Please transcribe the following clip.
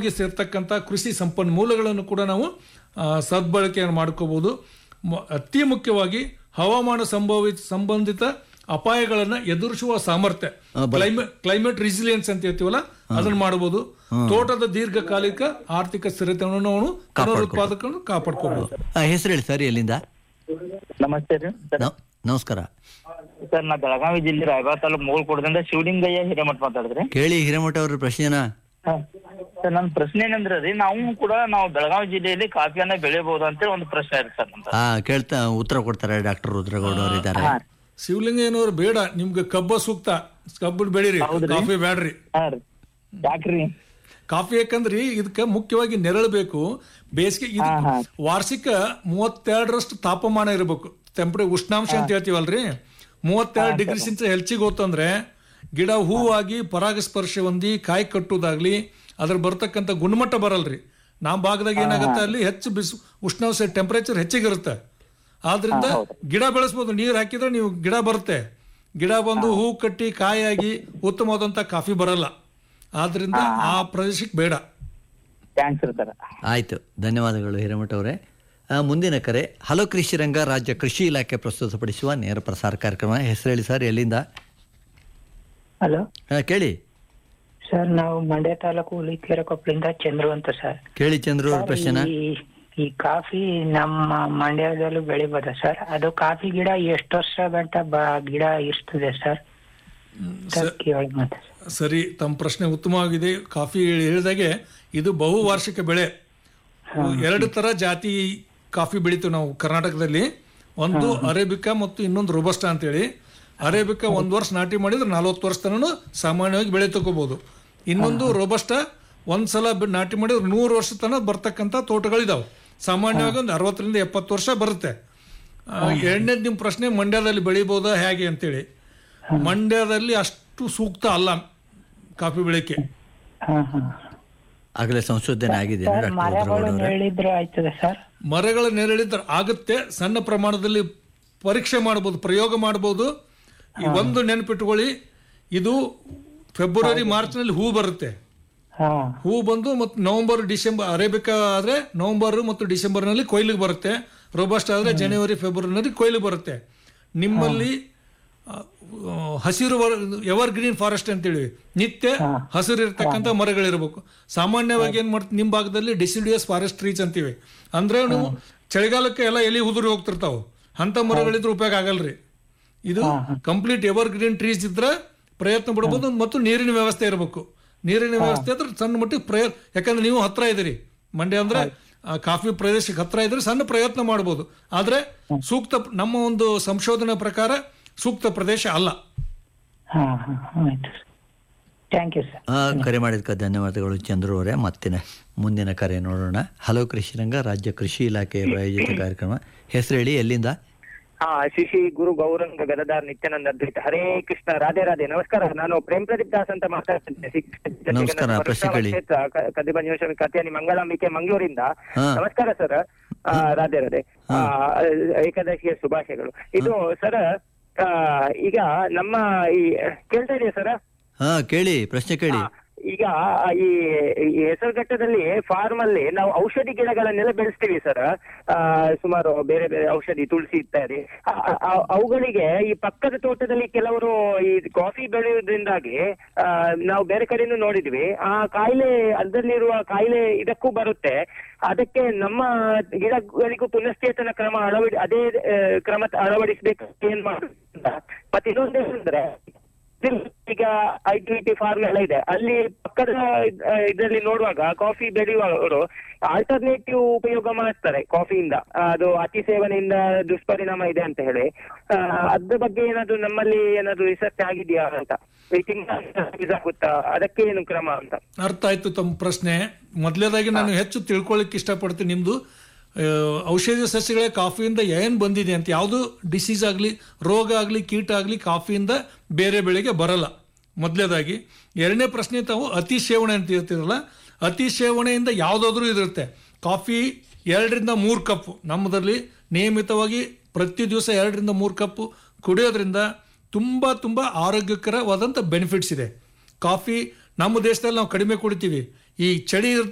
ನಮಗೆ ಸೇರ್ತಕ್ಕಂಥ ಕೃಷಿ ಸಂಪನ್ಮೂಲಗಳನ್ನು ಕೂಡ ನಾವು ಆ, ಸದ್ಬಳಕೆಯನ್ನು ಮಾಡ್ಕೋಬಹುದು ಮ- ಅತಿ ಮುಖ್ಯವಾಗಿ ಹವಾಮಾನ ಸಂಭವಿತ ಸಂಬಂಧಿತ ಅಪಾಯಗಳನ್ನು ಎದುರಿಸುವ ಸಾಮರ್ಥ್ಯ ಕ್ಲೈಮೇಟ್ ಕ್ಲೈಮೇಟ್ ರಿಸಿಲಿಯನ್ಸ್ ಅಂತ ಹೇಳ್ತೀವಲ್ಲ ಅದನ್ನ ಮಾಡಬಹುದು ತೋಟದ ದೀರ್ಘಕಾಲಿಕ ಆರ್ಥಿಕ ಸ್ಥಿರತೆಯನ್ನು ನಾವು ಪುನರುತ್ಪಾದಕವನ್ನು ಕಾಪಾಡ್ಕೋಬಹುದು ಆ, ಹೆಸರು ಹೇಳಿ ಸರ್ ಎಲ್ಲಿಂದ ನಮಸ್ತೆ ರೀ ಸರ್ ನಮ್- ನಮಸ್ಕಾರ ಸರ್ ನಾ ಬೆಳಗಾವಿ ಜಿಲ್ಲೆ ರಾಯಬಾಗ ತಾಲೂಕು ಮೂಗಲ್ಕೋಟದಿಂದ ಶಿವಲಿಂಗಯ್ಯ ಹಿರೇಮಠ ಮಾತಾಡಿದ್ರಿ ಕೇಳಿ ಹಿರೇಮಠ ಅವ್ರ ಪ್ರಶ್ನೆನ ಸರ್ ನನ್ನ ಪ್ರಶ್ನೆ ಏನಂದ್ರೆ ರೀ ನಾವು ಕೂಡ ನಾವು ಬೆಳಗಾವಿ ಜಿಲ್ಲೆಯಲ್ಲಿ ಕಾಫಿಯನ್ನ ಬೆಳೆಯಬಹುದು ಅಂತೇಳಿ ಒಂದು ಪ್ರಶ್ನೆ ಇರುತ್ತೆ ಸರ್ ನಮ್ದು ಹಾ ಕೇಳ್ತಾ ಉತ್ತರ ಕೊಡ್ತಾರೆ ಡಾಕ್ಟರ್ ರುದ್ರಗೌಡ ಅವರು ಇದ್ದಾರೆ ಹಾ ಶಿವಲಿಂಗಯ್ಯನವ್ರು ಬೇಡ ನಿಮ್ಗೆ ಕಬ್ಬ ಸೂಕ್ತ ಕಬ್ಬು ಬೆಳೀರಿ ಕಾಫಿ ಬೇಡ್ರಿ ಹಾ ರೀ ಯಾಕ್ರಿ ಕಾಫಿ ಯಾಕಂದ್ರಿ ಇದಕ್ಕೆ ಮುಖ್ಯವಾಗಿ ನೆರಳು ಬೇಕು ಬೇಸಿಗೆ ಇದು ವಾರ್ಷಿಕ ಮೂವತ್ತೆರಡರಷ್ಟು ತಾಪಮಾನ ಇರಬೇಕು ಟೆಂಪ್ರೇ ಉಷ್ಣಾಂಶ ಅಂತ ಹೇಳ್ತೀವಲ್ರಿ ಮೂವತ್ತೆರಡು ಡಿಗ್ರಿಸಿಂತ ಹೆಚ್ಚಿಗೆ ಹೋತಂದ್ರೆ ಗಿಡ ಹೂವಾಗಿ ಪರಾಗಸ್ಪರ್ಶ ಹೊಂದಿ ಕಾಯಿ ಕಟ್ಟುದಾಗ್ಲಿ ಅದ್ರ ಬರ್ತಕ್ಕಂಥ ಗುಣಮಟ್ಟ ಬರಲ್ರಿ ನಮ್ಮ ಭಾಗದಾಗ ಏನಾಗುತ್ತೆ ಅಲ್ಲಿ ಹೆಚ್ಚು ಬಿಸಿ ಉಷ್ಣಾಂಶ ಟೆಂಪರೇಚರ್ ಹೆಚ್ಚಿಗಿರುತ್ತೆ ಆದ್ರಿಂದ ಗಿಡ ಬೆಳೆಸ್ಬೋದು ನೀರು ಹಾಕಿದ್ರೆ ನೀವು ಗಿಡ ಬರುತ್ತೆ ಗಿಡ ಬಂದು ಹೂ ಕಟ್ಟಿ ಕಾಯಾಗಿ ಉತ್ತಮವಾದಂಥ ಕಾಫಿ ಬರಲ್ಲ ಆದ್ರಿಂದ ಆ ಪ್ರದೇಶಕ್ಕೆ ಬೇಡ ಥ್ಯಾಂಕ್ಸ್ ರೀ ಸರ್ ಆಯ್ತು ಧನ್ಯವಾದಗಳು ಹಿರೇಮಠ ಅವರೇ ಆ, ಮುಂದಿನ ಕರೆ ಹಲೋ ಕೃಷಿ ರಂಗ ರಾಜ್ಯ ಕೃಷಿ ಇಲಾಖೆ ಪ್ರಸ್ತುತಪಡಿಸುವ ನೇರ ಪ್ರಸಾರ ಕಾರ್ಯಕ್ರಮ ಹೆಸರು ಹೇಳಿ ಸರ್ ಎಲ್ಲಿಂದ ಹಲೋ ಆ, ಕೇಳಿ ಸರ್ ನಾವು ಮಂಡ್ಯ ತಾಲೂಕು ಹುಲಿಕೆರೆ ಕೊಪ್ಪಳಿಂದ ಚಂದ್ರು ಅಂತ ಸರ್ ಕೇಳಿ ಚಂದ್ರು ಅವ್ರ ಪ್ರಶ್ನೆನ ಈ ಈ ಕಾಫಿ ನಮ್ಮ ಮಂಡ್ಯದಲ್ಲೂ ಬೆಳಿಬೋದ ಸರ್ ಅದು ಕಾಫಿ ಗಿಡ ಎಷ್ಟು ವರ್ಷ ಗಂಟ ಬ ಗಿಡ ಇರ್ತದೆ ಸರ್ ಕೇಳಿ ಮತ್ತೆ ಸರಿ ತಮ್ಮ ಪ್ರಶ್ನೆ ಉತ್ತಮವಾಗಿದೆ ಕಾಫಿ ಹೇಳಿದಾಗೆ ಇದು ಬಹುವಾರ್ಷಿಕ ಬೆಳೆ ಎರಡು ತರ ಜಾತಿ ಕಾಫಿ ಬೆಳಿತೀವಿ ನಾವು ಕರ್ನಾಟಕದಲ್ಲಿ ಒಂದು ಅರೇಬಿಕಾ ಮತ್ತು ಇನ್ನೊಂದು ರೋಬಸ್ಟಾ ಅಂತೇಳಿ ಅರೇಬಿಕಾ ಒಂದು ವರ್ಷ ನಾಟಿ ಮಾಡಿದ್ರೆ ನಲ್ವತ್ತು ವರ್ಷ ತನಕ ಸಾಮಾನ್ಯವಾಗಿ ಬೆಳೆ ತಗೋಬಹುದು ಇನ್ನೊಂದು ರೋಬಸ್ಟಾ ಒಂದ್ ಸಲ ಬೆ- ನಾಟಿ ಮಾಡಿದ್ರೆ ನೂರು ವರ್ಷ ತನಕ ಬರ್ತಕ್ಕಂಥ ತೋಟಗಳಿದಾವೆ ಸಾಮಾನ್ಯವಾಗಿ ಒಂದು ಅರವತ್ತರಿಂದ ಎಪ್ಪತ್ತು ವರ್ಷ ಬರುತ್ತೆ ಎರಡನೇದು ನಿಮ್ಮ ಪ್ರಶ್ನೆ ಮಂಡ್ಯದಲ್ಲಿ ಬೆಳಿಬೋದಾ ಹೇಗೆ ಅಂತೇಳಿ ಮಂಡ್ಯದಲ್ಲಿ ಅಷ್ಟು ಸೂಕ್ತ ಅಲ್ಲ ಕಾಫಿ ಬೆಳೆಕ್ಕೆ ಹಾ ಹಾ ಆಗಲೇ ಸಂಶೋಧನೆ ಆಗಿದೆ ಸರ್ ಡಾಕ್ಟರ್ ರುದ್ರಗೌಡ ಮರಗಳು ಅವರೇ ಹೇಳಿದ್ರೆ ಆಯ್ತದೆ ಸರ್ ಮರಗಳ ನೆರಳಿದ್ರೆ ಆಗುತ್ತೆ ಸಣ್ಣ ಪ್ರಮಾಣದಲ್ಲಿ ಪರೀಕ್ಷೆ ಮಾಡ್ಬೋದು ಪ್ರಯೋಗ ಮಾಡ್ಬೋದು ಈ ಒಂದು ನೆನಪಿಟ್ಕೊಳ್ಳಿ ಇದು ಫೆಬ್ರವರಿ ಮಾರ್ಚ್ನಲ್ಲಿ ಹೂ ಬರುತ್ತೆ ಹಾ ಹೂ ಬಂದು ಮತ್ತು ನವೆಂಬರ್ ಡಿಸೆಂಬರ್ ಅರೇಬಿಕಾ ಆದರೆ ನವೆಂಬರ್ ಮತ್ತು ಡಿಸೆಂಬರ್ನಲ್ಲಿ ಕೊಯ್ಲಿಗೆ ಬರುತ್ತೆ ರೋಬಸ್ಟ್ ಆದರೆ ಜನವರಿ ಫೆಬ್ರವರಿನಲ್ಲಿ ಕೊಯ್ಲು ಬರುತ್ತೆ ನಿಮ್ಮಲ್ಲಿ ಆ, ಹಸಿರು ಎವರ್ ಗ್ರೀನ್ ಫಾರೆಸ್ಟ್ ಅಂತೇಳಿ ನಿತ್ಯ ಹಸಿರು ಇರ್ತಕ್ಕಂಥ ಮರಗಳಿರ್ಬೇಕು ಸಾಮಾನ್ಯವಾಗಿ ಏನ್ ಮಾಡ್ತೀವಿ ನಿಮ್ಮ ಭಾಗದಲ್ಲಿ ಡಿಸಿಡಿಯಸ್ ಫಾರೆಸ್ಟ್ ಟ್ರೀಸ್ ಅಂತೀವಿ ಅಂದ್ರೆ ನೀವು ಚಳಿಗಾಲಕ್ಕೆ ಎಲ್ಲ ಎಲಿ ಉದುರಿ ಹೋಗ್ತಿರ್ತಾವ ಅಂತ ಮರಗಳಿದ್ರೆ ಉಪಯೋಗ ಆಗಲ್ರಿ ಇದು ಕಂಪ್ಲೀಟ್ ಎವರ್ ಗ್ರೀನ್ ಟ್ರೀಸ್ ಇದ್ರೆ ಪ್ರಯತ್ನ ಪಡ್ಬೋದು ಮತ್ತು ನೀರಿನ ವ್ಯವಸ್ಥೆ ಇರಬೇಕು ನೀರಿನ ವ್ಯವಸ್ಥೆ ಅಂದ್ರೆ ಸಣ್ಣ ಮಟ್ಟಿಗೆ ಪ್ರಯ ಯಾಕಂದ್ರೆ ನೀವು ಹತ್ರ ಇದ್ದೀರಿ ಮಂಡ್ಯ ಅಂದ್ರೆ ಆ, ಕಾಫಿ ಪ್ರದೇಶಕ್ಕೆ ಹತ್ರ ಇದ್ರೆ ಸಣ್ಣ ಪ್ರಯತ್ನ ಮಾಡ್ಬೋದು ಆದ್ರೆ ಸೂಕ್ತ ನಮ್ಮ ಒಂದು ಸಂಶೋಧನೆ ಪ್ರಕಾರ ಸೂಕ್ತ ಪ್ರದೇಶ ಅಲ್ಲ ಹಾ ಹಾ ಆಯ್ತು ಸರ್ ಥ್ಯಾಂಕ್ ಯು ಸರ್ ಆ, ಕರೆ ಮಾಡಿದ್ಕ ಧನ್ಯವಾದಗಳು ಚಂದ್ರು ಅವರೇ ಮತ್ತಿನ ಮುಂದಿನ ಕರೆ ನೋಡೋಣ ಹಲೋ ಕೃಷಿ ರಂಗ ರಾಜ್ಯ ಕೃಷಿ ಇಲಾಖೆ ಪ್ರಾಯೋಜಿತ ಕಾರ್ಯಕ್ರಮ ಹೆಸರು ಹೇಳಿ ಎಲ್ಲಿಂದ ಹಾ ಶಿಶಿ ಗುರು ಗೌರಂಗ ಗದದಾರ್ ನಿತ್ಯಾನಂದ ಅದ್ವೈತ ಹರೇ ಕೃಷ್ಣ ರಾಧೆ ರಾಧೆ ನಮಸ್ಕಾರ ನಾನು ಪ್ರೇಮ್ ಪ್ರದೀಪ್ ದಾಸ್ ಅಂತ ಮಾತಾಡ್ತಿದ್ದೆ ನಮಸ್ಕಾರ, ಪ್ರಶ್ನೆ ಕೇಳಿ. ಕದಿಬ ನಿಮಿಷ ಕಥೆಯಲ್ಲಿ ಮಂಗಳಾಂಬಿಕೆ ಮಂಗಳೂರಿಂದ ಹಾ. ನಮಸ್ಕಾರ ಸರ್ ರಾಧೆ ರಾಧೆ ಆ, ಏಕಾದಶಿಯ ಶುಭಾಶಯಗಳು ಇದು ಸರ್ ಈಗ ನಮ್ಮ ಈ ಕೇಳ್ತಾ ಇದೆಯಾ ಸರ್ ಹಾ ಕೇಳಿ ಪ್ರಶ್ನೆ ಕೇಳಿ ಈಗ ಈ ಈ ಹೆಸರುಘಟ್ಟದಲ್ಲಿ ಫಾರ್ಮ್ ಅಲ್ಲಿ ನಾವು ಔಷಧಿ ಗಿಡಗಳನ್ನೆಲ್ಲ ಬೆಳೆಸ್ತೀವಿ ಸರ್ ಸುಮಾರು ಬೇರೆ ಬೇರೆ ಔಷಧಿ ತುಳಸಿ ಇತ್ಯಾದಿ ಆ- ಆ- ಅವುಗಳಿಗೆ ಈ ಪಕ್ಕದ ತೋಟದಲ್ಲಿ ಕೆಲವರು ಈ ಕಾಫಿ ಬೆಳೆಯುವುದರಿಂದಾಗಿ ಆ, ನಾವು ಬೇರೆ ಕಡೆನೂ ನೋಡಿದ್ವಿ ಆ ಕಾಯಿಲೆ ಅದರಲ್ಲಿರುವ ಕಾಯಿಲೆ ಇದಕ್ಕೂ ಬರುತ್ತೆ ಅದಕ್ಕೆ ನಮ್ಮ ಗಿಡಗಳಿಗೂ ಪುನಶ್ಚೇತನ ಕ್ರಮ ಅಳವಡಿ ಅದೇ ಆ, ಕ್ರಮ ಅಳವಡಿಸಬೇಕು ಏನ್ ಮಾಡುದು ಅಂತ. ಮತ್ತೆ ಇನ್ನೊಂದೇನಂದ್ರೆ ಈಗ ಐ ಟಿ ಟಿ ಫಾರ್ಮ್ ಎಲ್ಲ ಇದೆ ಅಲ್ಲಿ ಪಕ್ಕದ ಇದರಲ್ಲಿ ನೋಡುವಾಗ ಕಾಫಿ ಬೆಳೆಯುವವರು ಆಲ್ಟರ್ನೇಟಿವ್ ಉಪಯೋಗ ಮಾಡ್ತಾರೆ ಕಾಫಿಯಿಂದ ಆ, ಅದು ಅತಿ ಸೇವನೆಯಿಂದ ದುಷ್ಪರಿಣಾಮ ಇದೆ ಅಂತ ಹೇಳಿ ಆ, ಅದ್ರ ಬಗ್ಗೆ ಏನಾದ್ರು ನಮ್ಮಲ್ಲಿ ಏನಾದ್ರು ರಿಸರ್ಚ್ ಆಗಿದೆಯಾ ಅಂತ ಈ ತಿಂಗಳ use ಆಗುತ್ತಾ ಅದಕ್ಕೆ ಏನು ಕ್ರಮ ಅಂತ ಅರ್ಥ ಆಯ್ತು ತಮ್ಮ ಪ್ರಶ್ನೆ ಮೊದಲೇದಾಗಿ ನಾನು ಹೆಚ್ಚು ತಿಳ್ಕೊಳ್ಳಿಕ್ಕೆ ಇಷ್ಟಪಡ್ತೀನಿ ನಿಮ್ದು ಆ, ಔಷಧಿ ಸಸ್ಯಗಳೇ ಕಾಫಿಯಿಂದ ಏನು ಬಂದಿದೆ ಅಂತ ಯಾವುದು ಡಿಸೀಸ್ ಆಗಲಿ ರೋಗ ಆಗಲಿ ಕೀಟ ಆಗಲಿ ಕಾಫಿಯಿಂದ ಬೇರೆ ಬೆಳೆಗೆ ಬರಲ್ಲ ಮೊದಲೇದಾಗಿ ಎರಡನೇ ಪ್ರಶ್ನೆ ತಾವು ಅತಿ ಸೇವನೆ ಅಂತ ಹೇಳ್ತಿರಲ್ಲ ಅತಿ ಸೇವನೆಯಿಂದ ಯಾವುದಾದ್ರೂ ಇರುತ್ತೆ ಕಾಫಿ ಎರಡರಿಂದ ಮೂರು ಕಪ್ಪು ನಮ್ಮದಲ್ಲಿ ನಿಯಮಿತವಾಗಿ ಪ್ರತಿ ದಿವಸ ಎರಡರಿಂದ ಮೂರು ಕಪ್ಪು ಕುಡಿಯೋದ್ರಿಂದ ತುಂಬ ತುಂಬ ಆರೋಗ್ಯಕರವಾದಂಥ ಬೆನಿಫಿಟ್ಸ್ ಇದೆ ಕಾಫಿ ನಮ್ಮ ದೇಶದಲ್ಲಿ ನಾವು ಕಡಿಮೆ ಕುಡಿತೀವಿ ಈ ಚಳಿ ಇರ್ತ